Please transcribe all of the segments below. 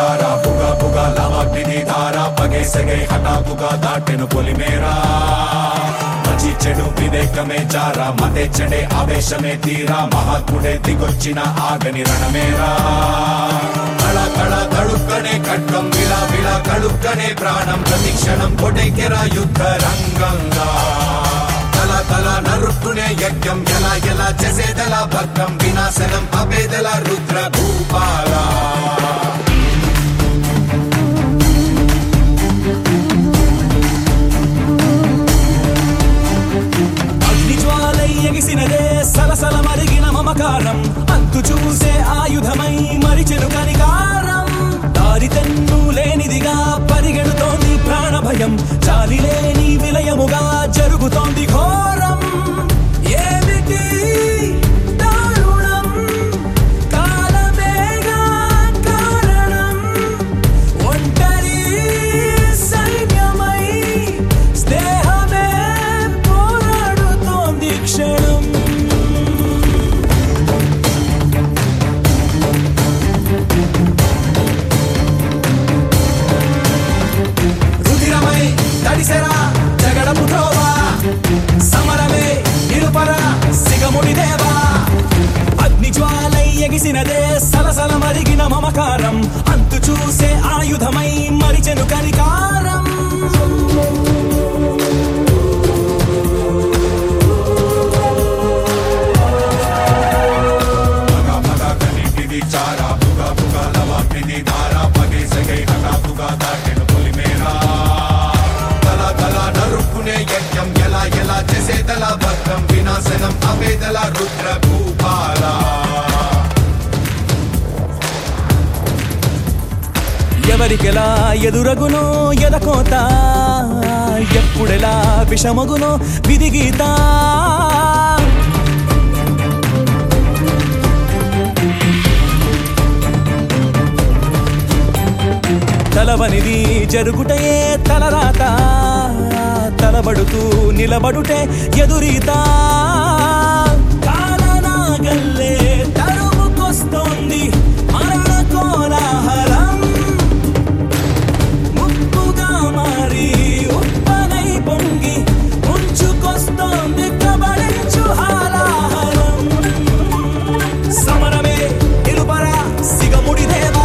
చారా బుగా బుగా లవాగ్నిది ధారా పగే సగే హఠాత్తుగా దాటెను పొలిమేరా మంచి చెడు వివేకమే చారా మతే చెడే ఆవేశమే తీరా మహాత్ముడే దిగొచ్చిన ఆగని రణమేరా కళ కళ తడుక్కనే ఖడ్గం విలా విలా కడుక్కనే ప్రాణం ప్రతిక్షణం కొటైకెరా యుద్ధ రంగంగా తల తల నరుక్కునే యజ్ఞం ఎలా ఎలా చేసేదలా భక్తం వినాశనం అభేదల రుద్ర భూపాల అగ్నిజ్వాలై ఎగిసినదే సలసల మరిగిన మమకారం అంతు చూసే ఆయుధమై మరిచెను కనికారం దారి తెన్ను లేనిదిగా పరిగెడుతోంది ప్రాణ భయం చాలి లేని విలయముగా జరుగుతోంది ఘోరం ఏమిటి దారుణం కాలమేగా కారణం ఒంటరి సైన్యమై స్నేహమే పోరాడుతోంది క్షణం రుధిరమై తడిసెరా జగడపు త్రోవా సమరమే నిరుపర సిగముడి దేవా అగ్నిజ్వాలై ఎగిసినదే సలసల మరిగిన మమకారం అంతు చూసే ఆయుధమై మరిచెను కనికారం పగ పగ కనిటిది చారా బుగా బుగా లవాగ్నిది ధారా పగే సగై హఠాత్తుగా దాటెను పొలిమేరా తల తల నరుక్కునే యజ్ఞం ఎలా ఎలా చేసేదలా భక్తం వినాశనం అభేదల రుద్ర భూపాల ఎవరికెలా ఎదురగునో ఎదకోత ఎప్పుడెలా విషమగునో విధిగీత తలవనిది జరుగుటయే తలరాత తలబడుతూ నిలబడుటే ఎదురీత కాలనాగల్లే తరుముకొస్తోంది మరణ కోలాహలం ముప్పుగా మారి ఉప్పనై పొంగి ముంచుకొస్తోంది కబడించు హాలాహలం సమరమే నిలుపర సిగముడి దేవా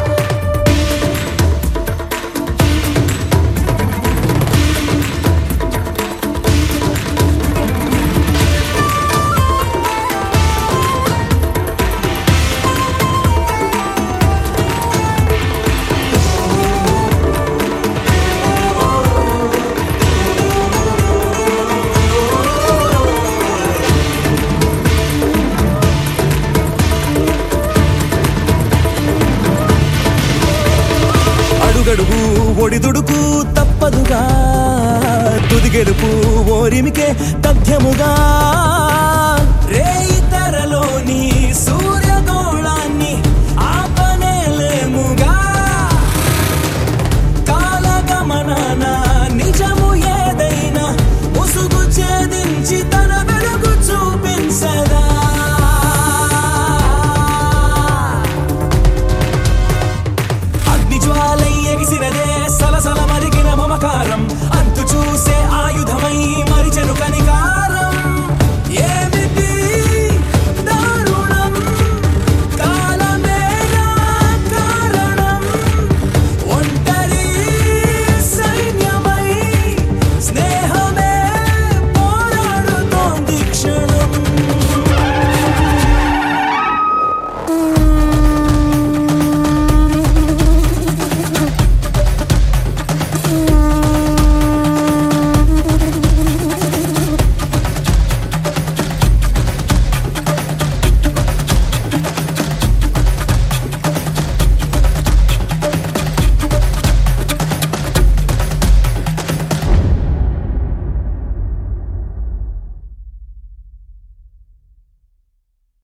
అడుగడుగు ఒడిదుడుకు తప్పదుగా తుది గెలుపు ఓరిమికే తథ్యముగా